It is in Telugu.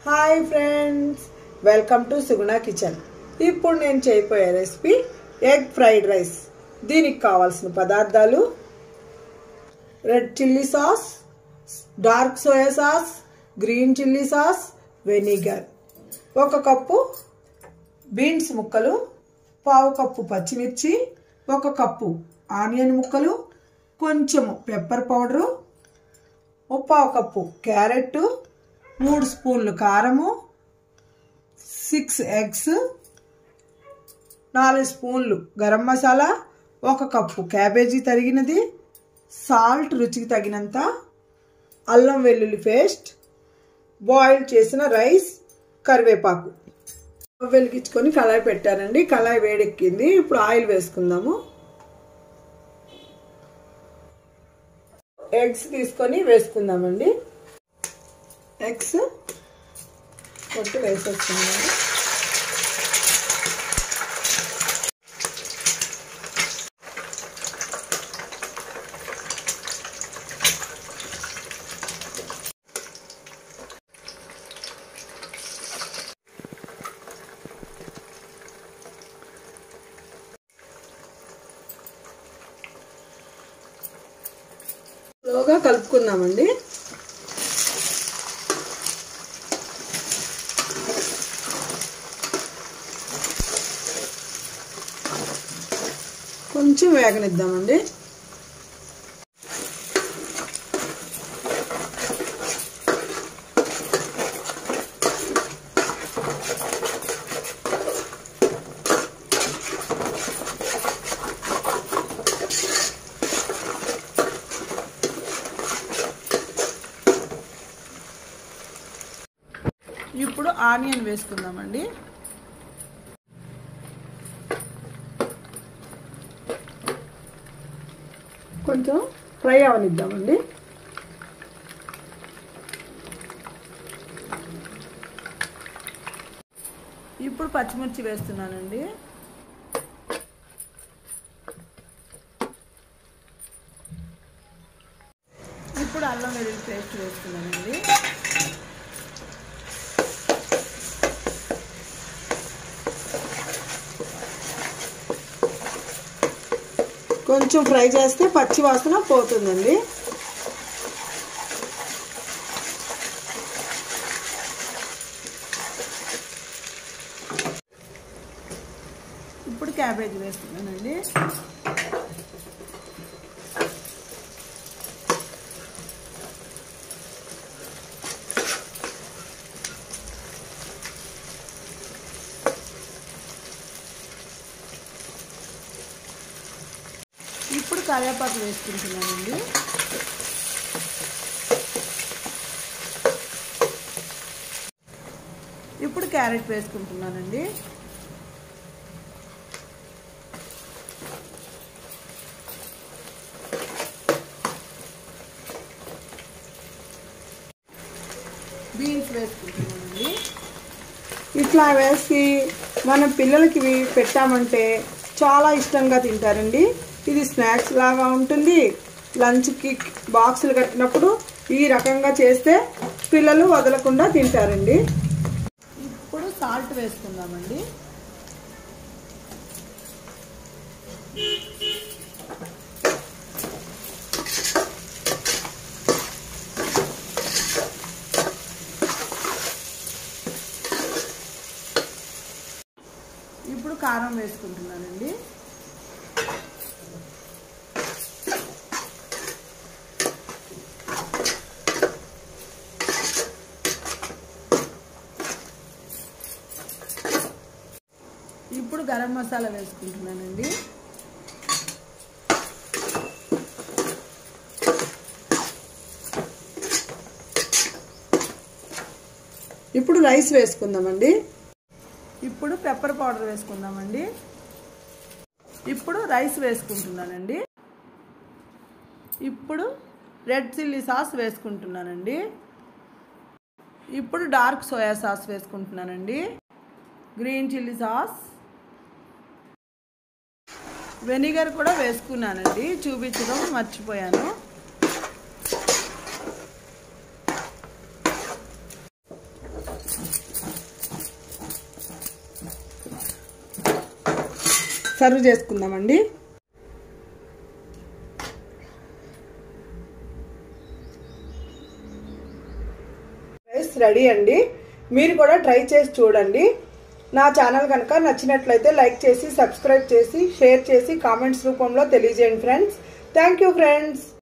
hi friends welcome to Suguna kitchen ఇప్పుడు నేను చేయబోయే రెసిపీ ఎగ్ ఫ్రైడ్ రైస్ దీనికి కావాల్సిన పదార్థాలు red chilli sauce dark soy sauce green chilli sauce vinegar ఒక కప్పు బీన్స్ ముక్కలు పావు కప్పు పచ్చిమిర్చి ఒక కప్పు ఆనియన్ ముక్కలు కొంచెము పెప్పర్ పౌడరు పావు కప్పు క్యారెట్ మూడు స్పూన్లు కారము సిక్స్ ఎగ్స్ నాలుగు స్పూన్లు గరం మసాలా ఒక కప్పు క్యాబేజీ తరిగినది సాల్ట్ రుచికి తగినంత అల్లం వెల్లుల్లి పేస్ట్ బాయిల్ చేసిన రైస్ కరివేపాకు వెలిగించుకొని కళాయి పెట్టానండి కళాయి వేడెక్కింది ఇప్పుడు ఆయిల్ వేసుకుందాము ఎగ్స్ తీసుకొని వేసుకుందామండి ఎగ్స్ కొట్టి వేసేసుకుందాము స్లోగా కలుపుకుందామండి కొంచెం వేగనిద్దామండి ఇప్పుడు ఆనియన్ వేసుకుందామండి కొంచెం ఫ్రై అవనిద్దామండి ఇప్పుడు పచ్చిమిర్చి వేస్తున్నానండి ఇప్పుడు అల్లం వెల్లుల్లి పేస్ట్ వేస్తున్నానండి కొంచెం ఫ్రై చేస్తే పచ్చి వాసన పోతుందండి ఇప్పుడు క్యాబేజీ వేస్తున్నానండి ఇప్పుడు కరివేపాకు వేసుకుంటున్నానండి ఇప్పుడు క్యారెట్ వేసుకుంటున్నానండి బీన్స్ వేసుకుంటున్నానండి ఇట్లా వేసి మన పిల్లలకి పెట్టామంటే చాలా ఇష్టంగా తింటారండి ఇది స్నాక్స్ లాగా ఉంటుంది లంచ్కి బాక్సులు కట్టినప్పుడు ఈ రకంగా చేస్తే పిల్లలు వదలకుండా తింటారండి ఇప్పుడు సాల్ట్ వేసుకుందామండి ఇప్పుడు కారం వేసుకుంటున్నానండి ఇప్పుడు గరం మసాలా వేసుకుంటున్నానండి ఇప్పుడు రైస్ వేసుకుందామండి ఇప్పుడు పెప్పర్ పౌడర్ వేసుకుందామండి ఇప్పుడు రైస్ వేసుకుంటున్నానండి ఇప్పుడు రెడ్ చిల్లీ సాస్ వేసుకుంటున్నానండి ఇప్పుడు డార్క్ సోయా సాస్ వేసుకుంటున్నానండి గ్రీన్ చిల్లీ సాస్ వెనిగర్ కూడా వేసుకున్నానండి చూపించడం మర్చిపోయాను సర్వ్ చేసుకుందామండి రైస్ రెడీ అండి మీరు కూడా ట్రై చేసి చూడండి నా ఛానల్ కనుక నచ్చినట్లయితే లైక్ చేసి సబ్స్క్రైబ్ చేసి షేర్ చేసి కామెంట్స్ రూపంలో తెలియజేయండి ఫ్రెండ్స్ థ్యాంక్ యూ ఫ్రెండ్స్